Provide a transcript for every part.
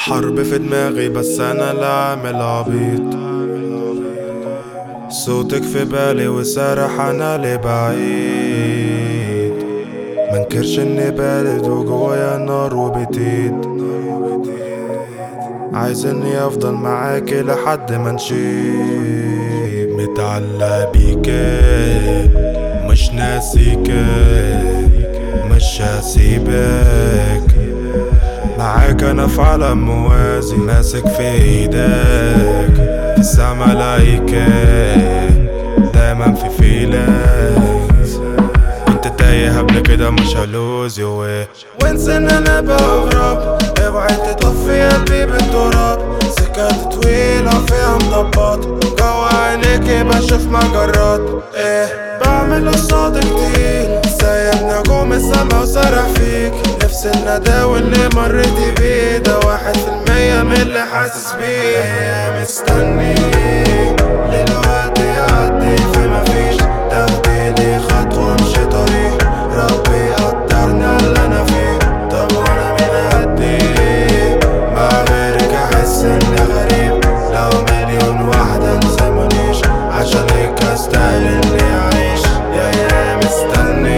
حرب في دماغي بس انا اللي عامل عبيط صوتك في بالي وسارح انا لبعيد منكرش اني بارد وجوايا نار وبتيد عايز اني افضل معاكي لحد ما نشيب متعلق بيكي مش ناسيكي مش هسيبك معاك انا في عالم موازي ماسك في ايدك في السما لايكة دايما في فيلينجز كنت تايه قبل كده مش هلوز يو وانسى ان انا بغرب اوعي تطفي قلبي بالتراب سكات طويلة فيها مطبات جوا عينيكي بشوف مجرات ايه بعمل قصاد كتير سايب نجوم السما وسرح فيك نفس الندى اللي مريتي بيه ده واحد في المية من اللي حاسس بيه مستني للوقت يعدي في مفيش تاخديلي خطوة امشي طريق ربي يقدرني على اللي انا فيه طب وانا من قدي مع غيرك احس اني غريب لو مليون واحدة ملزمونيش عشان هيك استاهل اني اعيش يا يا مستني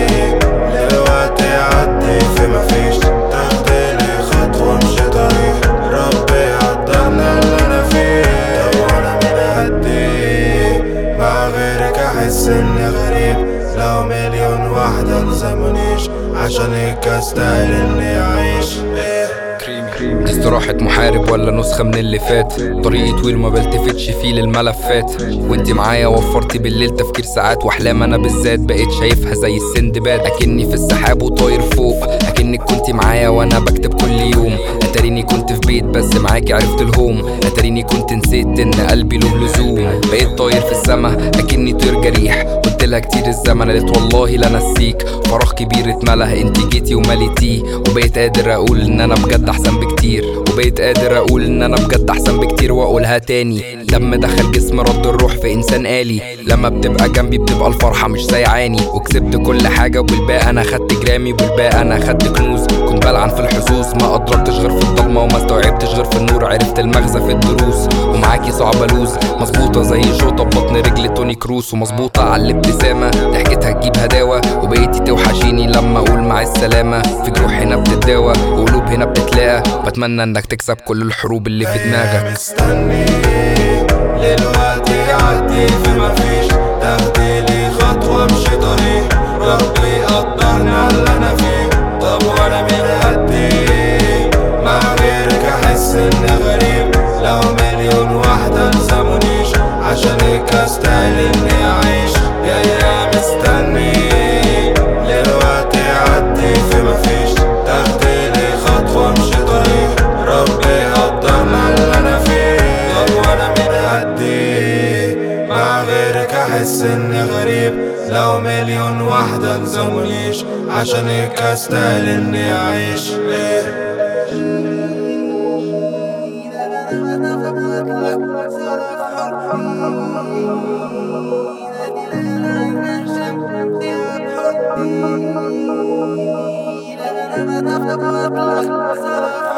للوقت يعدي في مفيش تاخديلي خطوة امشي طريق ربي يقدرني على اللي انا فيه طب وانا من قدي مع غيرك احس اني غريب لو مليون واحدة ملزمونيش عشان هيك استاهل اني اعيش إيه استراحة محارب ولا نسخة من اللي فات طريقي طويل ما بلتفتش فيه للملفات وانت معايا وفرتي بالليل تفكير ساعات واحلام انا بالذات بقيت شايفها زي السندباد اكني في السحاب وطاير فوق اكنك كنت معايا وانا بكتب كل يوم اتاريني كنت في بيت بس معاكي عرفت الهوم اتاريني كنت نسيت ان قلبي له لزوم بقيت طاير في السما اكني طير جريح قلت لها كتير الزمن قالت والله لا نسيك فراغ كبير اتملى انت جيتي ومليتيه وبقيت قادر اقول ان انا بجد احسن بكتير وبقيت قادر اقول ان انا بجد احسن بكتير واقولها تاني دم دخل جسم رد الروح في انسان آلي لما بتبقى جنبي بتبقى الفرحة مش سايعاني وكسبت كل حاجة وبالباقي انا خدت جرامي وبالباقي انا خدت كنوز كنت بلعن في الحظوظ ما ادركتش غير في الضلمة وما استوعبتش غير في النور عرفت المغزى في الدروس ومعاكي صعب الوز مظبوطة زي شوطة ببطن رجل توني كروس ومظبوطة على الابتسامة ضحكتها تجيب هداوة وبقيتي توحشيني لما اقول مع السلامة في جروح هنا بتتداوى وقلوب هنا بتتلاقى بتمنى انك تكسب كل الحروب اللي في دماغك مستني للوقت يعدي في مفيش تاخديلي خطوة امشي طريق ربي يقدرني على اللي انا فيه طب وانا من قدي مع غيرك احس اني غريب لو مليون واحدة ملزمونيش عشان هيك استاهل اني اعيش يا يا مستني للوقت يعدي في مفيش تاخديلي خطوة امشي طريق ربي يقدرني على اللي انا فيه طب وانا من قدي مع غيرك احس اني غريب لو مليون واحدة ملزمونيش عشان هيك استاهل اني اعيش إيه Thank you.